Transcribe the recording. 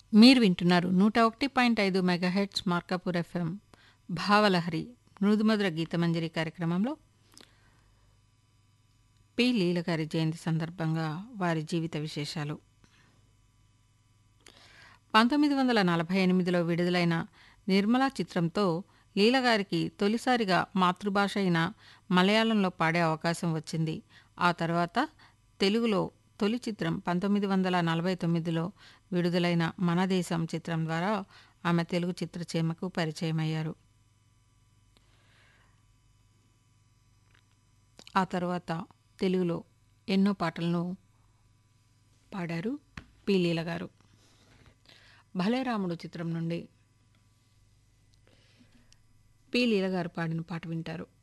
మీరు వింటున్నారు నూట ఒకటి పాయింట్ ఐదు మెగాహెట్స్ మార్కాపూర్ ఎఫ్ఎం భావలహరి మృదుమధుర గీతమంజరి కార్యక్రమంలో పి లీల గారి జయంతి సందర్భంగా వారి జీవిత విశేషాలు పంతొమ్మిది వందల నలభై ఎనిమిదిలో విడుదలైన నిర్మలా చిత్రంతో లీల గారికి తొలిసారిగా మాతృభాష అయిన మలయాళంలో పాడే అవకాశం వచ్చింది ఆ తర్వాత తెలుగులో తొలి చిత్రం పంతొమ్మిది వందల నలభై తొమ్మిదిలో విడుదలైన మన దేశం చిత్రం ద్వారా ఆమె తెలుగు చిత్రసీమకు పరిచయమయ్యారు ఆ తర్వాత తెలుగులో ఎన్నో పాటలను పాడారు పి లీల గారు భలే రాముడు చిత్రం నుండి పి లీల గారు పాడిన పాట వింటారు